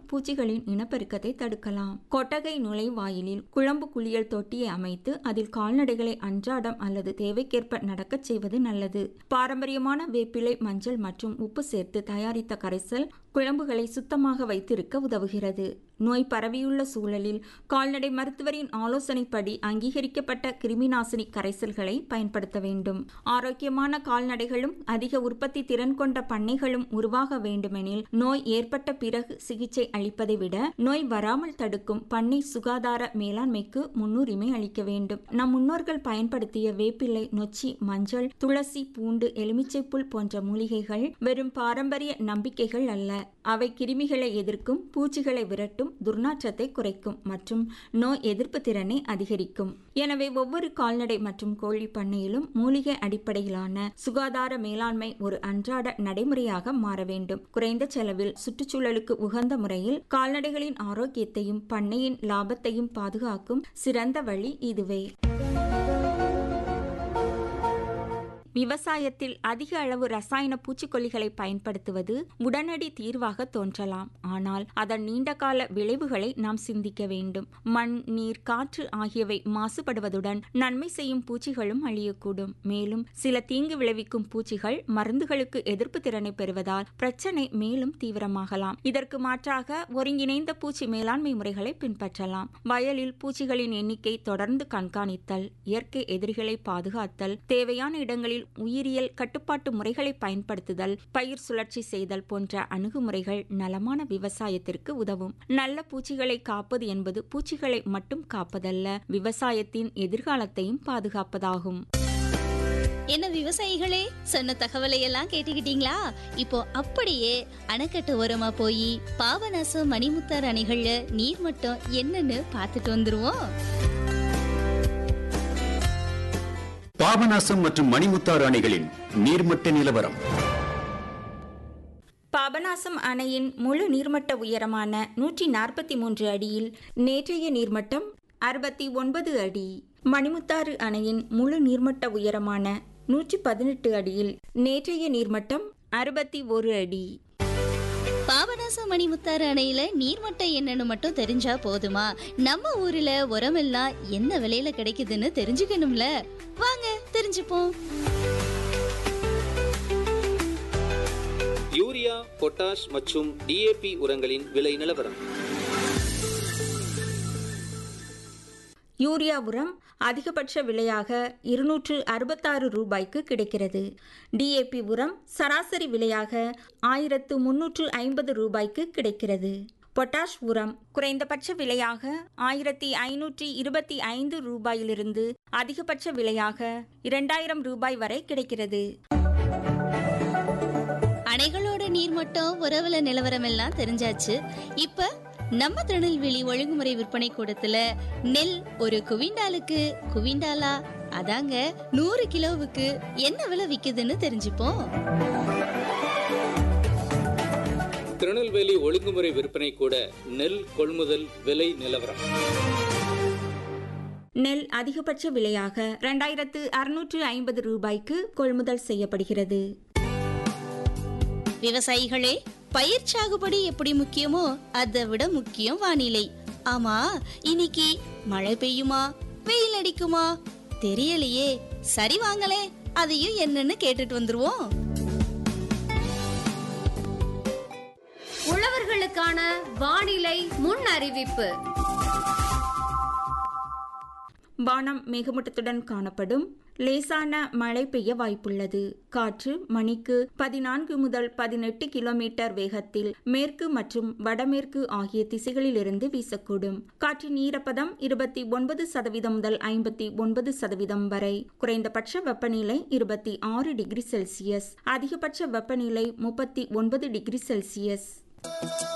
பூச்சிகளின் இனப்பெருக்கத்தை தடுக்கலாம் கொட்டகை நுழைவாயிலில் குழம்பு குளியல் தொட்டியை அமைத்து அதில் கால்நடைகளை அன்றாடம் அல்லது தேவைக்கேற்ப நடக்கச் செய்வது நல்லது பாரம்பரியமான வேப்பிலை மஞ்சள் மற்றும் உப்பு சேர்த்து தயாரித்த கரைசல் குழம்புகளை சுத்தமாக வைத்திருக்க உதவுகிறது நோய் பரவியுள்ள சூழலில் கால்நடை மருத்துவரின் ஆலோசனைப்படி அங்கீகரிக்கப்பட்ட கிருமிநாசினி கரைசல்களை பயன்படுத்த வேண்டும் ஆரோக்கியமான கால்நடைகளும் அதிக உற்பத்தி திறன் கொண்ட பண்ணைகளும் உருவாக வேண்டுமெனில் நோய் ஏற்பட்ட பிறகு சிகிச்சை அளிப்பதை விட நோய் வராமல் தடுக்கும் பண்ணை சுகாதார மேலாண்மைக்கு முன்னுரிமை அளிக்க வேண்டும் நம் முன்னோர்கள் பயன்படுத்திய வேப்பிலை நொச்சி மஞ்சள் துளசி பூண்டு எலுமிச்சைப்புல் போன்ற மூலிகைகள் வெறும் பாரம்பரிய நம்பிக்கைகள் அல்ல அவை கிருமிகளை எதிர்க்கும் பூச்சிகளை விரட்டும் துர்நாற்றத்தை குறைக்கும் மற்றும் நோய் எதிர்ப்பு திறனை அதிகரிக்கும் எனவே ஒவ்வொரு கால்நடை மற்றும் கோழி பண்ணையிலும் மூலிகை அடிப்படையிலான சுகாதார மேலாண்மை ஒரு அன்றாட நடைமுறையாக மாற வேண்டும் குறைந்த செலவில் சுற்றுச்சூழலுக்கு உகந்த முறையில் கால்நடைகளின் ஆரோக்கியத்தையும் பண்ணையின் லாபத்தையும் பாதுகாக்கும் சிறந்த வழி இதுவே விவசாயத்தில் அதிக அளவு ரசாயன பூச்சிக்கொல்லிகளை பயன்படுத்துவது உடனடி தீர்வாக தோன்றலாம் ஆனால் அதன் நீண்டகால விளைவுகளை நாம் சிந்திக்க வேண்டும் மண் நீர் காற்று ஆகியவை மாசுபடுவதுடன் நன்மை செய்யும் பூச்சிகளும் அழியக்கூடும் மேலும் சில தீங்கு விளைவிக்கும் பூச்சிகள் மருந்துகளுக்கு எதிர்ப்பு திறனை பெறுவதால் பிரச்சனை மேலும் தீவிரமாகலாம் இதற்கு மாற்றாக ஒருங்கிணைந்த பூச்சி மேலாண்மை முறைகளை பின்பற்றலாம் வயலில் பூச்சிகளின் எண்ணிக்கை தொடர்ந்து கண்காணித்தல் இயற்கை எதிரிகளை பாதுகாத்தல் தேவையான இடங்களில் உயிரியல் கட்டுப்பாட்டு முறைகளை பயன்படுத்துதல் பயிர் சுழற்சி செய்தல் போன்ற அணுகுமுறைகள் நலமான விவசாயத்திற்கு உதவும் நல்ல பூச்சிகளை காப்பது என்பது பூச்சிகளை மட்டும் காப்பதல்ல விவசாயத்தின் எதிர்காலத்தையும் பாதுகாப்பதாகும் என்ன விவசாயிகளே சொன்ன தகவலை எல்லாம் கேட்டுக்கிட்டீங்களா இப்போ அப்படியே அணைக்கட்டு ஓரமா போய் பாபநாசம் மணிமுத்தார் அணைகள்ல நீர்மட்டம் என்னன்னு பார்த்துட்டு வந்துருவோம் பாபநாசம் மற்றும் மணிமுத்தாறு அணைகளின் நீர்மட்ட நிலவரம் பாபநாசம் அணையின் முழு நீர்மட்ட உயரமான நூற்றி நாற்பத்தி மூன்று அடியில் நேற்றைய நீர்மட்டம் அறுபத்தி ஒன்பது அடி மணிமுத்தாறு அணையின் முழு நீர்மட்ட உயரமான நூற்றி பதினெட்டு அடியில் நேற்றைய நீர்மட்டம் அறுபத்தி ஒரு அடி பாபநாசம் மணிமுத்தாறு அணையில நீர்மட்டம் என்னன்னு மட்டும் தெரிஞ்சா போதுமா நம்ம ஊர்ல உரமெல்லாம் என்ன விலையில கிடைக்குதுன்னு தெரிஞ்சுக்கணும்ல வாங்க தெரிஞ்சுப்போம் யூரியா பொட்டாஷ் மற்றும் டிஏபி உரங்களின் விலை நிலவரம் யூரியா உரம் அதிகபட்ச விலையாக இருநூற்று அறுபத்தாறு ரூபாய்க்கு கிடைக்கிறது டிஏபி உரம் சராசரி விலையாக ஆயிரத்து முன்னூற்று ஐம்பது ரூபாய்க்கு கிடைக்கிறது பொட்டாஷ் உரம் குறைந்தபட்ச விலையாக ஆயிரத்தி ஐநூற்றி இருபத்தி ஐந்து ரூபாயிலிருந்து அதிகபட்ச விலையாக இரண்டாயிரம் ரூபாய் வரை கிடைக்கிறது அணைகளோட நீர்மட்டம் உறவுல நிலவரம் எல்லாம் தெரிஞ்சாச்சு இப்ப நம்ம திருநெல்வேலி ஒழுங்குமுறை விற்பனை கூடத்துல நெல் ஒரு குவிண்டாலுக்கு குவிண்டாலா அதாங்க நூறு கிலோவுக்கு என்ன விலை விக்குதுன்னு தெரிஞ்சுப்போம் திருநெல்வேலி ஒழுங்குமுறை விற்பனை கூட நெல் கொள்முதல் விலை நிலவரம் நெல் அதிகபட்ச விலையாக இரண்டாயிரத்து அறுநூற்று ஐம்பது ரூபாய்க்கு கொள்முதல் செய்யப்படுகிறது விவசாயிகளே பயிர் சாகுபடி எப்படி முக்கியமோ அதை விட முக்கியம் வானிலை ஆமா இன்னைக்கு மழை பெய்யுமா வெயில் அடிக்குமா தெரியலையே சரி வாங்களே அதையும் என்னன்னு கேட்டுட்டு வந்துருவோம் உழவர்களுக்கான வானிலை முன் அறிவிப்பு வானம் மேகமூட்டத்துடன் காணப்படும் லேசான மழை பெய்ய வாய்ப்புள்ளது காற்று மணிக்கு பதினான்கு முதல் பதினெட்டு கிலோமீட்டர் வேகத்தில் மேற்கு மற்றும் வடமேற்கு ஆகிய திசைகளிலிருந்து வீசக்கூடும் காற்றின் ஈரப்பதம் இருபத்தி ஒன்பது சதவீதம் முதல் ஐம்பத்தி ஒன்பது சதவீதம் வரை குறைந்தபட்ச வெப்பநிலை இருபத்தி ஆறு டிகிரி செல்சியஸ் அதிகபட்ச வெப்பநிலை முப்பத்தி ஒன்பது டிகிரி செல்சியஸ்